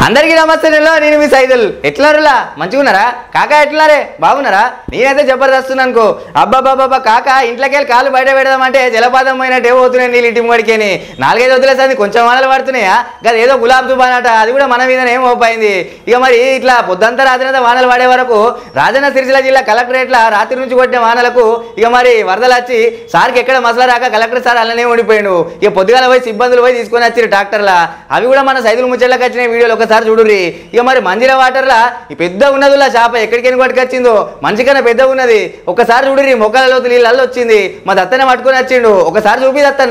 అందరికీ నమస్తే నెల నేను మీ సైదుల్ ఎట్లరులా మంచిగున్నారా కాకా ఎట్లరే బాగున్నారా నేనైతే జబర్దస్తున్నాను అనుకో అబ్బాబాబా కాకా ఇంట్లోకి వెళ్ళి కాలు బయట పెడదామంటే జలపాతం పోయినట్టే పోతున్నాయి నీళ్ళు ఇంటి ముడికేని నాలుగైదు వదిలేసింది కొంచెం వానలు పడుతున్నాయా కదా ఏదో గులాబ్ దుబాన్ అట అది కూడా మన మీద ఏం ఓపోయింది ఇక మరి ఇట్లా పొద్దంతా రాత్రి వానలు పడే వరకు రాజన్న సిరిసిల్ల జిల్లా కలెక్టరేట్ల రాత్రి నుంచి కొట్టిన వానలకు ఇక మరి వరదలు వచ్చి సార్కి ఎక్కడ మసలా రాక కలెక్టర్ సార్ అలానే ఉండిపోయాడు ఇక పొద్దుగాల పోయి సిబ్బందులు పోయి తీసుకొని వచ్చారు ట్రాక్టర్లా అవి కూడా మన సైదులు ముచ్చట్లకు వచ్చిన వీడియోలు ఒకసారి చూడుర్రి ఇక మరి మంజిర వాటర్లా ఈ పెద్ద ఉన్నదిలా చేప ఎక్కడికైనా పట్టుకొచ్చిందో మంచి కన్నా పెద్ద ఉన్నది ఒకసారి చూడుర్రి మొక్కలలో నీళ్ళల్లో వచ్చింది మా దత్తనే పట్టుకొని వచ్చిండు ఒకసారి చూపి దత్తన్న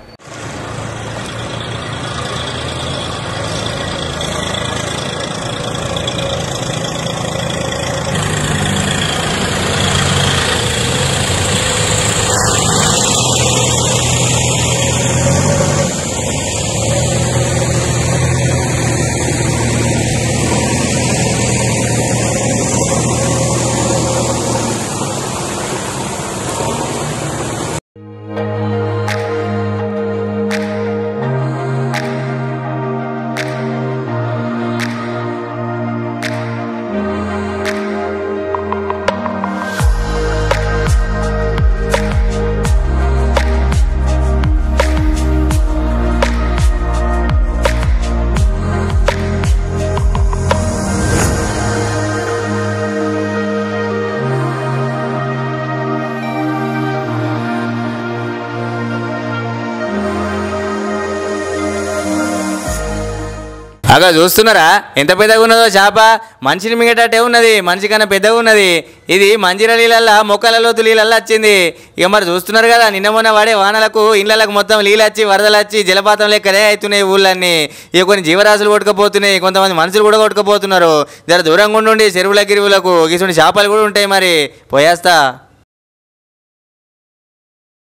అగా చూస్తున్నారా ఎంత పెద్దగా ఉన్నదో చేప మనిషిని మింగటట్టే ఉన్నది మనిషి కన్నా పెద్దగా ఉన్నది ఇది మంజిర నీళ్ళల్లా మొక్కలలో నీళ్ళల్లో వచ్చింది ఇక మరి చూస్తున్నారు కదా నిన్న మొన్న వాడే వానలకు ఇళ్ళకు మొత్తం నీళ్ళు వచ్చి వరదలు వచ్చి జలపాతం లెక్కనే అవుతున్నాయి ఊళ్ళన్నీ ఇక కొన్ని జీవరాశులు కొట్టుకుపోతున్నాయి కొంతమంది మనుషులు కూడా కొట్టుకుపోతున్నారు జర దూరంగా ఉండి చెరువుల గిరువులకు ఇటువంటి చేపలు కూడా ఉంటాయి మరి పోయేస్తా